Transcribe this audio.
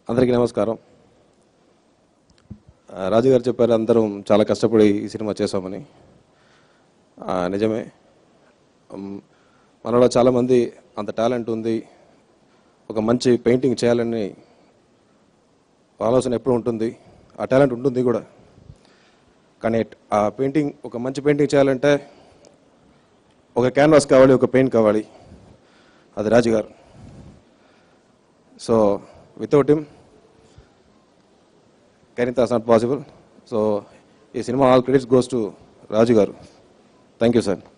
అందరికీ నమస్కారం ఆ, రాజు గారు చెప్పారు అందరం చాలా కష్టపడి ఈ సినిమా చేశామని ఆ, నిజమే ఉమ్, మనలో చాలామంది అంత టాలెంట్ ఉంది ఒక మంచి పెయింటింగ్ చేయాలని ఆలోచన ఎప్పుడు ఉంటుంది ఆ టాలెంట్ ఉంటుంది కూడా కానీ ఆ పెయింటింగ్ ఒక మంచి పెయింటింగ్ చేయాలంటే ఒక క్యాన్వాస్ కావాలి ఒక పెయింట్ కావాలి అది రాజు గారు సో వితౌట్ హిమ్ కెరీన్ తాస్ నాట్ పాసిబుల్ సో ఈ cinema all credits goes to Raju గారు థ్యాంక్ యూ సార్